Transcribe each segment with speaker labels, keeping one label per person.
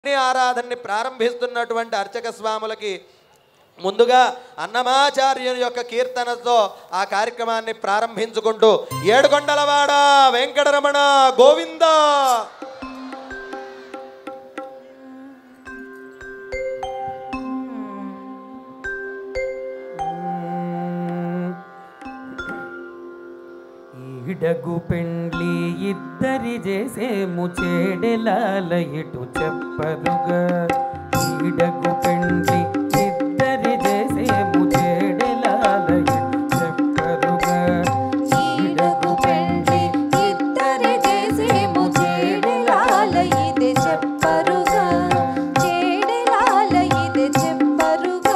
Speaker 1: అగ్ని ఆరాధనని ప్రారంభిస్తున్నటువంటి అర్చక స్వాములకి ముందుగా అన్నమాచార్యుని యొక్క కీర్తనతో ఆ కార్యక్రమాన్ని ప్రారంభించుకుంటూ ఏడుకొండలవాడ వెంకటరమణ గోవింద
Speaker 2: ఈడగు పెండ్లి ఇద్దరి చేసేము చేడెలాల ఇటు చెప్పరుగా ఈడగు పెండ్లి ఇద్దరి చేసేము చేడెలాల ఇటు చెప్పరుగా
Speaker 3: ఈడగు పెండ్లి ఇద్దరి చేసేము చేడెలాల ఇది చెప్పరుగా చేడెలాల ఇది చెప్పరుగా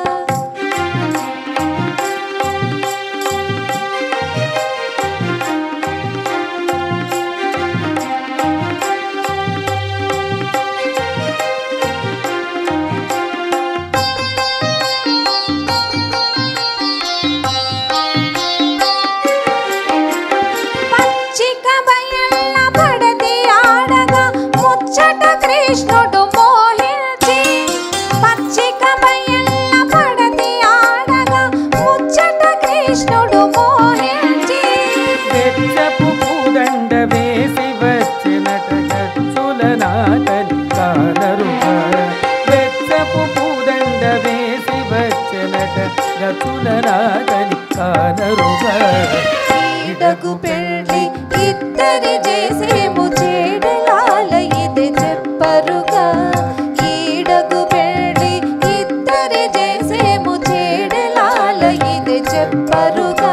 Speaker 3: పచ్చిక బయళ్ళ పడది ఆడగా ముచ్చట కృష్ణుడు మోహించి పచ్చిక బయళ్ళ పడది ఆడగా ముచ్చట కృష్ణుడు మోహించి
Speaker 2: వెచ్చపు పూదండ వేసి వచ్చినట గచ్చుల నాటని కానరుగా వెచ్చపు పూదండ వేసి వచ్చినట గచ్చుల నాటని కానరుగా
Speaker 3: ఈడగు పెళ్ళి ఇద్దరి చేసేము చేడలాల ఇది చెప్పరుగా ఈడగు పెళ్ళి ఇద్దరి చేసేము చేడలాల ఇది చెప్పరుగా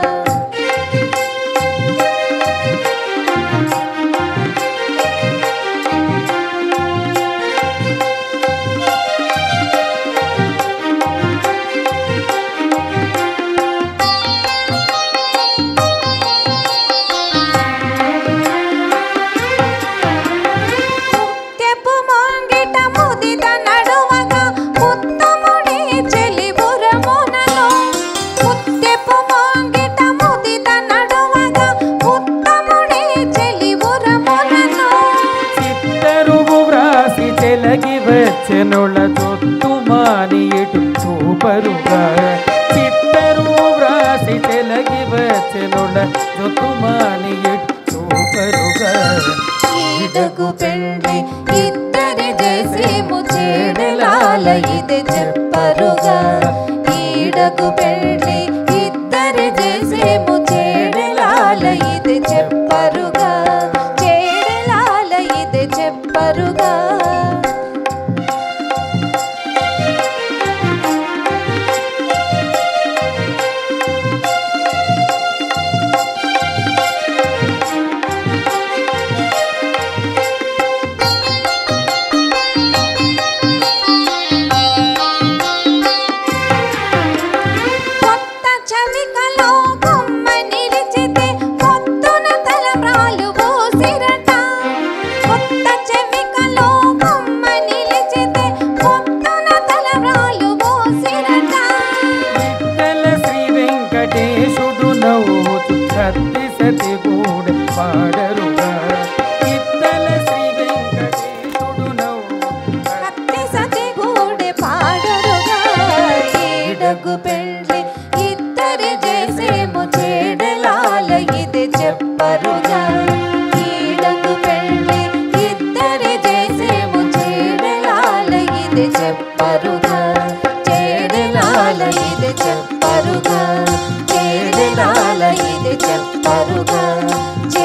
Speaker 3: తెప్పు మాంగిట ముదిత నడువగా ఉత్తముడి చెలిబురమునను ముత్తెప్పు మాంగిట ముదిత నడువగా ఉత్తముడి చెలిబురమునను
Speaker 2: చిత్తరువు వ్రాసి చెలగి వచ్చెనుల చొత్తు మాని ఇటు చూపరుగా చిత్తరువు వ్రాసి చెలగి వచ్చెనుల చొత్తు మాని ఇటు చూపరుగా
Speaker 3: ఈడగు పెళ్ళి ఇద్దరి చేసేము చేడలాల ఇది చెప్పరుగా ఈడగు పెళ్ళి ఇద్దరి చేసేము చేడలాల ఇది చెప్పరుగా చేడలాల ఇది చెప్పరుగా కొత్త చవికలో కొమ్మ నిలిచితే పొద్దున తలబ్రాలు పోసిరట కొత్త చవికలో కొమ్మ నిలిచితే పొద్దున తలబ్రాలు పోసిరట
Speaker 2: విఠల శ్రీ వెంకటేశుడు నవ్వుచు సత్తి సతి గూడ పాడరుగా విఠల శ్రీ వెంకటేశుడు నవ్వు
Speaker 3: కత్తి సతి గూడె పాడరుగా ఈడగు పెళ్ళి ఇద్దరి చేసేము చేడలాల ఇది చెప్పరుగా ఈడగు పెళ్ళి ఇద్దరి చేసేము చేడలాల ఇది చెప్పరుగా చేడలాల ఇది చెప్పరుగా చేడలాల ఇది చెప్పరుగా